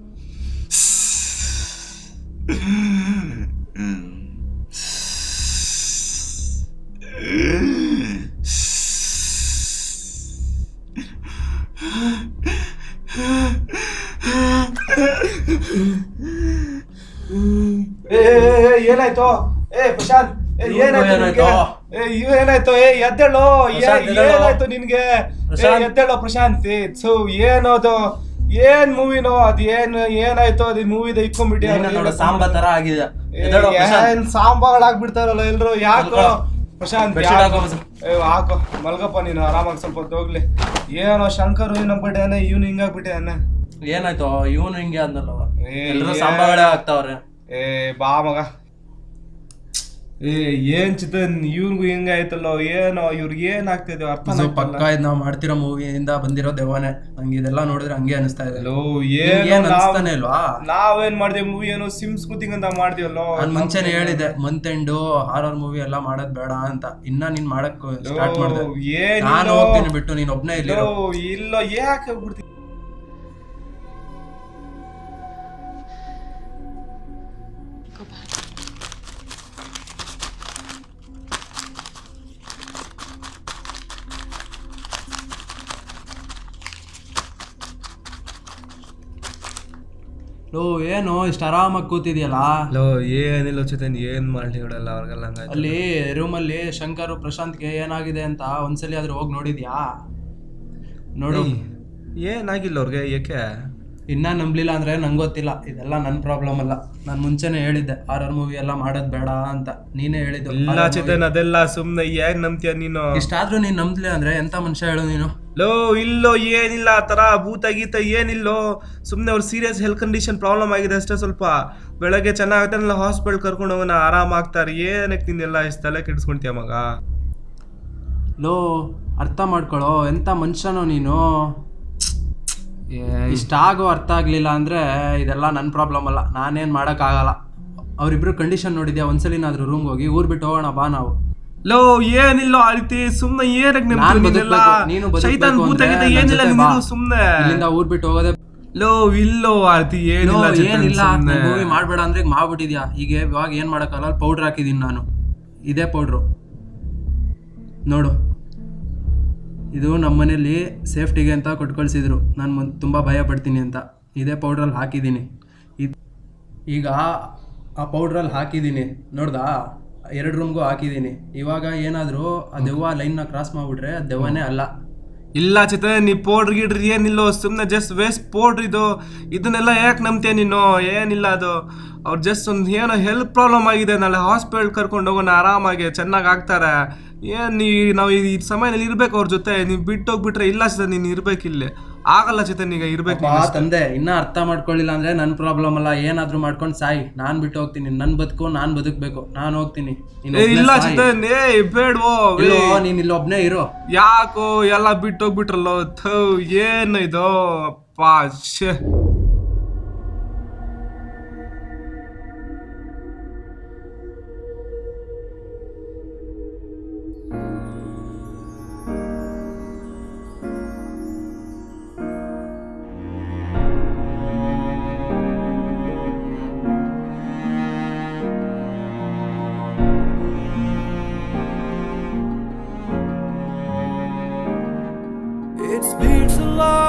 ಏ, ಏ, ಏ, ಏನಾಯ್ತು ಏ ಪ್ರಶಾಂತ್ ಏ, ಇವ್ನಿಗೂ ಏನಾಯ್ತು ನಿನ್ಗೆ? ಏನಾಯ್ತು? ಏ ಇವ್ ಏನಾಯ್ತು ಏ ಎದ್ದೇಳು ಏ, ಪ್ರಶಾಂತ್, ಎದ್ದೇಳು. ಏನಾಯ್ತು ನಿನ್ಗೆ ಏ, ಪ್ರಶಾಂತ್. ಎದ್ದೇಳು ಪ್ರಶಾಂತ್ ಏ, ಥು, ಏನದು ಏನ್ ಮೂವಿನೋ ಅದ್ ಏನ್ ಏನಾಯ್ತು ಅದ್ ಮೂವಿದ ಇಕ್ಕೊಂಡ್ಬಿಟ್ಟಿ ನೀನು ನೋಡು ಸಾಂಬ ತರ ಆಗಿದೆ ಎದ್ದೇಳು ಪ್ರಶಾಂತ್. ಏನ್ ಸಾಂಬಾಗಳಾಗ್ಬಿಡ್ತಾರಲ್ಲ ಎಲ್ರು ಯಾಕೋ ಮಲ್ಕೊ. ಪ್ರಶಾಂತ್ ಬೆಡ್ಶೀಟ್ ಯಾಕೋ? ಹಾಕೋ ಮಸ. ಏ, ಹಾಕೋ ಮಲ್ಗಪ್ಪ ನೀನು ಆರಾಮಾಗಿ ಸ್ವಲ್ಪ ಹೊತ್ತು ಹೋಗ್ಲಿ ಏನೋ ಶಂಕರ್ ನಂಬಿಟ್ಟೆ ಇವನು ಹಿಂಗಾಗ್ಬಿಟ್ಟೆ ಏನಾಯ್ತು ಇವನು ಹಿಂಗೆ ಅಂದಲ್ಲ ಏ, ಎಲ್ರು ಏ- ಸಾಂಬಾಗಳೇ ಆಗ್ತಾವ್ರೆ ಏ ಬಾ ಮಗ ಏ ಏನ್ ಚಿತನ್ ಇವ್ರಿಗೂ ಹಿಂಗಾಯ್ತಲ್ಲೋ ಏನೋ ಇವ್ರಿಗೆ ಏನಾಗ್ತಿದೆ ಅರ್ಥ ಇದು ಪಕ್ಕ ಇದ್ ನಾವ್ ಮಾಡ್ತಿರೋ ಮೂವಿಯಿಂದ ಬಂದಿರೋ ದೆವ್ವನೇ ನಂಗೆ ಇದೆಲ್ಲ ನೋಡಿದ್ರೆ ಹಂಗೆ ಅನಿಸ್ತಾ ಇದೆ ಲೋ ನಿಮ್ಗೆ ಏನ್ ಅನ್ಸ್ತಾನೆ ಇಲ್ವಾ ನಾವೇನ್ ಮಾಡಿದ್ವಿ ಮೂವಿ ಏನೋ ಸಿಮ್ಸ್ ಕೂತಿಂಗ್ ಅಂತ ಮಾಡ್ತೀವಲ್ಲೋ ನಾನ್ ಮುಂಚೆನೆ ಹೇಳಿದೆ ಮಂತ್ ಎಂಡು ಹಾರರ್ ಮೂವಿ ಎಲ್ಲ ಮಾಡೋದ್ ಬೇಡ ಅಂತ ಇನ್ನ ನೀನ್ ಮಾಡಕ್ ಸ್ಟಾರ್ಟ್ ಮಾಡಿದೆ ಏನಿಲ್ಲೋ. ನಾನು ಹೋಗ್ತೀನಿ ಬಿಟ್ಟು ನೀನ್ ಒಬ್ನೇ ಇಲ್ಲಿ ಲೋ, ಇಲ್ಲೋ ಯಾಕೆ ಹೋಗ್ಬಿಡ್ತಿ ಲೋ ಏನು ಇಷ್ಟ ಆರಾಮಾಗಿ ಕೂತಿದ್ಯಲ್ಲ ಲೋ ಏನಿಲ್ಲ ಚೇತನ್ ಏನ್ ಮಾಡ್ಲಿ ಹೇಳಲ್ಲ ಅವ್ರಿಗೆಲ್ಲ ಹಂಗಾಯ್ತು ಅಲ್ಲಿ ರೂಮಲ್ಲಿ ಶಂಕರ್ ಪ್ರಶಾಂತ್ಗೆ ಏನಾಗಿದೆ ಅಂತ ಒಂದ್ಸಲಿ ಆದ್ರೂ ಹೋಗಿ ನೋಡಿದ್ಯಾ ನೋಡು ಏಯ್, ಏನಾಗಿಲ್ಲ ಅವ್ರಿಗೆ ಏಕೆ ಇನ್ನ ನಂಬ್ಲಿಲ್ಲ ಅಂದ್ರೆ ನಂಗೆ ಗೊತ್ತಿಲ್ಲ ಇದೆಲ್ಲ ನನ್ನ ಪ್ರಾಬ್ಲಮ್ ಅಲ್ಲ ನಾನು ಮುಂಚೆನೆ ಹೇಳಿದ್ದೆ ಆರ್ ಮೂವಿ ಎಲ್ಲ ಮಾಡೋದ್ ಬೇಡ ಅಂತ ನೀನೇ ಹೇಳಿದ್ದು ಇಲ್ಲ horror movie. ಚೇತನ್ ಅದೆಲ್ಲ ಸುಮ್ನೆ ಏನ್ ನಂಬ್ತೀಯ ನೀನು ಇಷ್ಟಾದ್ರೂ ನೀನ್ ನಂಬ್ಲಿ ಅಂದ್ರೆ ಎಂತ ಮನುಷ್ಯ ಹೇಳು ನೀನು ಲೋ ಇಲ್ಲೋ ಏನಿಲ್ಲ ಆ ಥರ ಭೂತ ಗೀತ ಏನಿಲ್ಲೋ ಸುಮ್ಮನೆ ಅವ್ರು ಸೀರಿಯಸ್ ಹೆಲ್ತ್ ಕಂಡೀಷನ್ ಪ್ರಾಬ್ಲಮ್ ಆಗಿದೆ ಅಷ್ಟೇ ಸ್ವಲ್ಪ ಬೆಳಗ್ಗೆ ಚೆನ್ನಾಗುತ್ತೆ ಹಾಸ್ಪಿಟಲ್ ಕರ್ಕೊಂಡು ಹೋಗೋಣ ಆರಾಮ ಆಗ್ತಾರೆ ಏನಕ್ಕೆ ನಿನ್ನೆಲ್ಲ ಇಷ್ಟು ತಲೆ ಕೆಡಿಸ್ಕೊಂತೀಯ ಮಗ ಲೋ ಅರ್ಥ ಮಾಡ್ಕೊಳ್ಳೋ ಎಂತ ಮನುಷ್ಯನೋ ನೀನು ಇಷ್ಟಾಗೋ ಅರ್ಥ ಆಗ್ಲಿಲ್ಲ ಅಂದ್ರೆ ಇದೆಲ್ಲ ನನ್ನ ಪ್ರಾಬ್ಲಮ್ ಅಲ್ಲ ನಾನೇನ್ ಮಾಡಕ್ಕಾಗಲ್ಲ ಅವ್ರಿಬ್ರು ಕಂಡೀಷನ್ ನೋಡಿದ್ಯಾ ಒಂದ್ಸಲಿನಾದ್ರೂ ರೂಮ್ಗೆ ಹೋಗಿ ಊರ್ ಬಿಟ್ಟು ಹೋಗೋಣ ಬಾ ನಾವು ಲೋ ಏನಿಲ್ಲ ಆ ರೀತಿ ಸುಮ್ಮನೆ ಏನಕ್ಕೆ ನಾನ್ ನಿಮ್ದೆಲ್ಲ ಬದುಕ್ಬೇಕು, ನೀನು ಶೈತಾನ್ ಬದುಕ್ಬೇಕು ಭೂತ ಅಂದ್ರೆ ಗೀತ ನನ್ ಏನಿಲ್ಲ ಜೊತೆ ಬಾ. ನಿಮ್ದು ಸುಮ್ಮನೆ ಇಲ್ಲಿಂದ ಊರ್ ಬಿಟ್ಟು ಹೋಗೋದೇ ಲೋ ಇಲ್ಲೋ ಆರ್ತಿ ಲೋ, ಏನಿಲ್ಲ ಚೇತನ್, ಏನಿಲ್ಲ ಸುಮ್ನೆ. ಮೂವಿ ಮಾಡ್ಬೇಡ ಅಂದ್ರೆ ಈಗ ಮಾಡ್ಬಿಟ್ಟಿದ್ಯಾ ಈಗ ಇವಾಗ ಏನ್ ಮಾಡಕ್ಕಲ್ಲ ಪೌಡ್ರ್ ಹಾಕಿದೀನಿ ನಾನು ಇದೇ ಪೌಡ್ರು ನೋಡು ಇದು ನಮ್ಮ ಮನೇಲಿ ಸೇಫ್ಟಿಗೆ ಅಂತ ಕೊಟ್ಟು ಕಳ್ಸಿದ್ರು ನಾನು ಮನ್ ತುಂಬ ಭಯ ಪಡ್ತೀನಿ ಅಂತ ಇದೇ ಪೌಡ್ರಲ್ಲಿ ಹಾಕಿದ್ದೀನಿ ಇದ್ ಈಗ ಆ ಪೌಡ್ರಲ್ಲಿ ಹಾಕಿದ್ದೀನಿ ನೋಡ್ದಾ ಎರಡು ರೂಮ್ಗೂ ಹಾಕಿದ್ದೀನಿ ಇವಾಗ ಏನಾದರೂ ಆ ದೆವ್ವ ಲೈನ್ನ ಕ್ರಾಸ್ ಮಾಡಿಬಿಟ್ರೆ ಅದು ದೆವ್ವನೇ ಅಲ್ಲ ಇಲ್ಲ ಚಿತ್ರ ನೀ ಪೌಡ್ರ್ ಗಿಡ್ರ್ ಏನಿಲ್ಲ ಸುಮ್ಮನೆ ಜಸ್ಟ್ ವೇಸ್ಟ್ ಪೌಡ್ರ್ ಇದು ಇದನ್ನೆಲ್ಲ ಯಾಕೆ ನಂಬ್ತೀಯ ನೀನು ಏನಿಲ್ಲ ಅದು ಅವ್ರು ಜಸ್ಟ್ ಒಂದು ಏನೋ ಹೆಲ್ತ್ ಪ್ರಾಬ್ಲಮ್ ಆಗಿದೆ ನಾಳೆ ಹಾಸ್ಪಿಟಲ್ ಕರ್ಕೊಂಡು ಹೋಗೋಣ ಆರಾಮಾಗಿ ಚೆನ್ನಾಗಿ ಆಗ್ತಾರೆ ಏನು ನೀ ನಾವು ಈ ಈ ಸಮಯದಲ್ಲಿ ಇರ್ಬೇಕು ಅವ್ರ ಜೊತೆ ನೀವು ಬಿಟ್ಟು ಹೋಗ್ಬಿಟ್ರೆ ಇಲ್ಲ ಚಿತ್ರ ನೀನು ಇರ್ಬೇಕಿಲ್ಲಿ ಆಗಲ್ಲ ಚಿತ್ರ ಈಗ ಇರ್ಬೇಕು ಅಪ್ಪ, ನೀನು ಅಷ್ಟೇ. ತಂದೆ ಇನ್ನ ಅರ್ಥ ಮಾಡ್ಕೊಳ್ಳಿಲ್ಲ ಅಂದ್ರೆ ನನ್ನ ಪ್ರಾಬ್ಲಮ್ ಅಲ್ಲ ಏನಾದ್ರೂ ಮಾಡ್ಕೊಂಡು ಸಾಯಿ ನಾನ್ ಬಿಟ್ಟು ಹೋಗ್ತೀನಿ ನನ್ ಬದುಕು ನಾನ್ ಬದುಕ್ಬೇಕು ನಾನ್ ಹೋಗ್ತೀನಿ ನೀನ್ ಏ ಒಬ್ನೇ ಇಲ್ಲ ಸಾಯಿ. ಚಿತ್ರ ಏ ಬೇಡ್ವೋ ಇಲ್ಲೋ, ನೀನ್ ಇಲ್ಲಿ ಒಬ್ನೇ ಇರೋ ಯಾಕೋ ಎಲ್ಲ ಬಿಟ್ಟು ಹೋಗ್ಬಿಟ್ರಲ್ಲೋ ಥೂ ಏನು ಇದು ಅಪ್ಪ ಶ್ಯೆ It's been so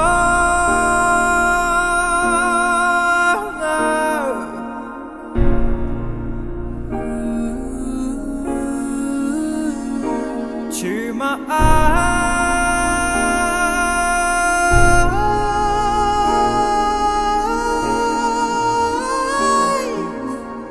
long to my eyes.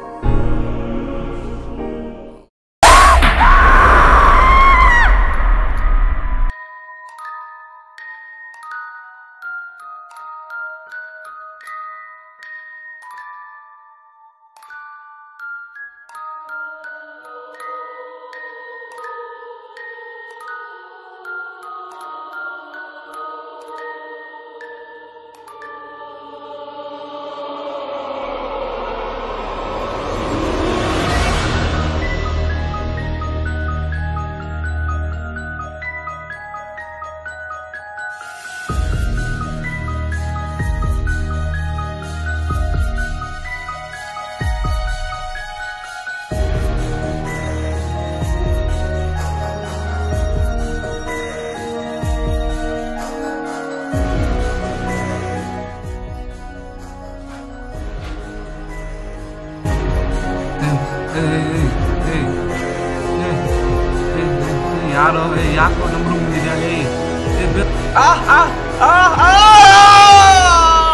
ಯಾರೋ ಏ, ಯಾಕೋ ನಮ್ಮ ರೂಮ್ ಮುಂದಿದ್ಯಾ ಏ ಏ, ಬೆ- ಆ, ಆ, ಆ, ಆ!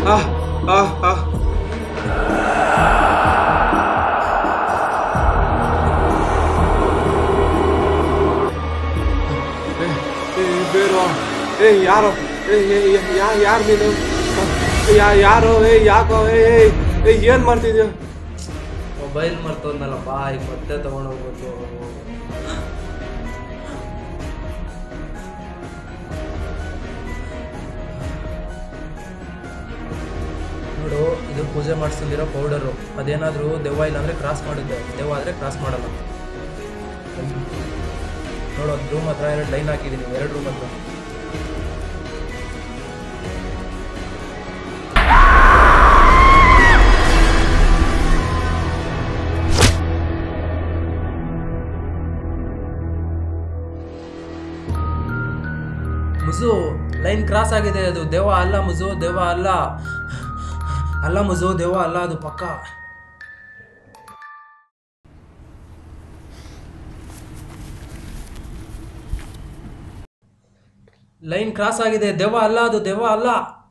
ಆ ಆ ಆ ಬೇರು ಏ ಯಾರೋ ಏ ಯಾ ಯಾರು ನೀನು ಯಾ ಯಾರೋ ಏ ಯಾಕೋ ಏ ಏ ಏನು ಮಾಡ್ತಿದ್ಯೋ ಮೊಬೈಲ್ ಮರ್ತೋದ್ನಲ್ಲಪ್ಪ ಈಗ ಮತ್ತೆ ತಗೊಂಡೋಗ್ಬೇಕು ನೋಡು ಇದು ಪೂಜೆ ಮಾಡಿಸ್ತಿರೋ ಪೌಡರು ಅದೇನಾದರೂ ದೆವ್ವ ಇಲ್ಲ ಅಂದರೆ ಕ್ರಾಸ್ ಮಾಡುತ್ತೆ ದೆವ್ವ ಆದರೆ ಕ್ರಾಸ್ ಮಾಡಲ್ಲ ನೋಡು ಒಂದು ರೂಮ್ ಹತ್ರ ಎರಡು ಲೈನ್ ಹಾಕಿದ್ದೀನಿ ಎರಡು ರೂಮ್ ಹತ್ರ ಮುಜು ಲೈನ್ ಕ್ರಾಸ್ ಆಗಿದೆ ಅದು ದೆವ್ವ ಅಲ್ಲ ಮುಜು ದೆವ್ವ ಅಲ್ಲ ಅಲ್ಲ ಮುಜು ದೆವ್ವ ಅಲ್ಲ ಅದು ಪಕ್ಕ ಲೈನ್ ಕ್ರಾಸ್ ಆಗಿದೆ ದೆವ್ವ ಅಲ್ಲ ಅದು ದೆವ್ವ ಅಲ್ಲ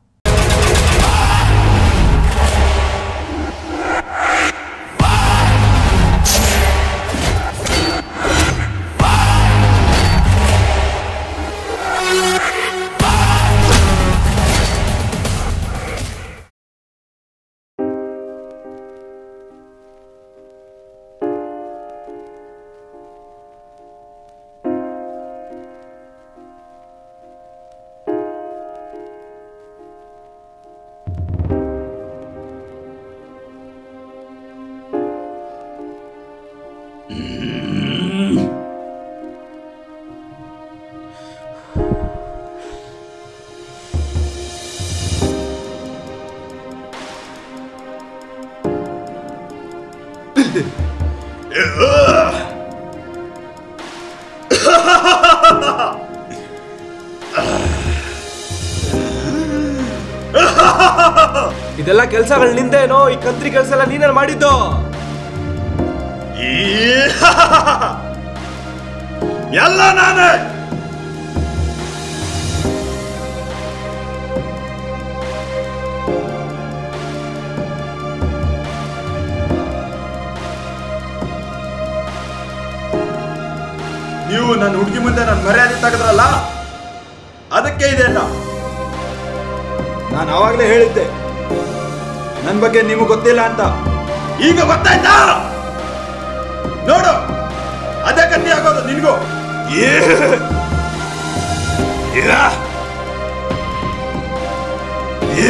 ಇದೆಲ್ಲ ಕೆಲಸಗಳು ನಿಂದೇನೋ ಈ ಕಂತ್ರಿ ಕೆಲಸ ಎಲ್ಲ ನೀನೇ ಮಾಡಿದ್ದು ಎಲ್ಲ ನಾನೇ ನೀವು ನನ್ನ ಹುಡುಗಿ ಮುಂದೆ ನನ್ನ ಮರ್ಯಾದೆ ತೆಗೆದ್ರಲ್ಲ ಅದಕ್ಕೆ ಇದೆಲ್ಲ ನಾನು ಅವಾಗಲೇ ಹೇಳಿದ್ದೆ ನನ್ನ ಬಗ್ಗೆ ನಿಮಗೆ ಗೊತ್ತಿಲ್ಲ ಅಂತ ಈಗ ಗೊತ್ತಾಯ್ತಾ ನೋಡು ಅದೇ ಕತ್ತಿ ಆಗೋದು ನಿನ್ಗೂ ಏ ಯಾ. ಏ.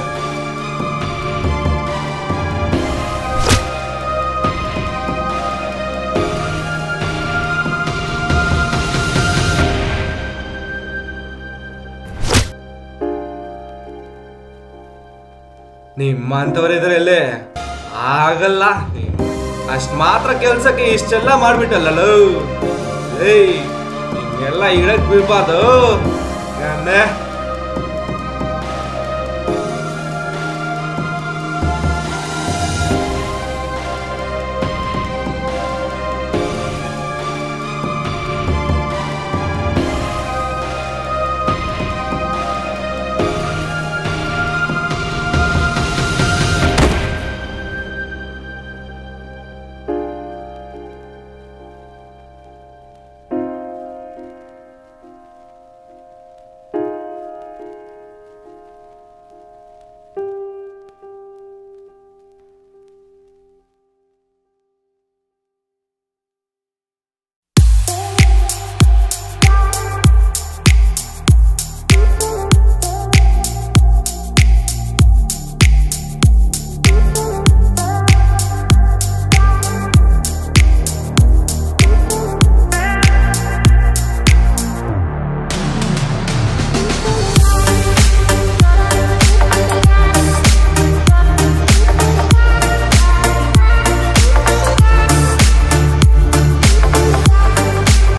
ನಿಮ್ಮ ಅಂತವರಿದ್ರೆ ಎಲ್ಲೇ ಆಗಲ್ಲ ಅಷ್ಟ್ ಮಾತ್ರ ಕೆಲ್ಸಕ್ಕೆ ಇಷ್ಟೆಲ್ಲ ಮಾಡ್ಬಿಟ್ಟಲ್ಲ ಏಯ್ ಹಿಂಗೆಲ್ಲ ಇಡಕ್ ಬೀಳ್ಬಾರ್ದು ಗಂಡೆ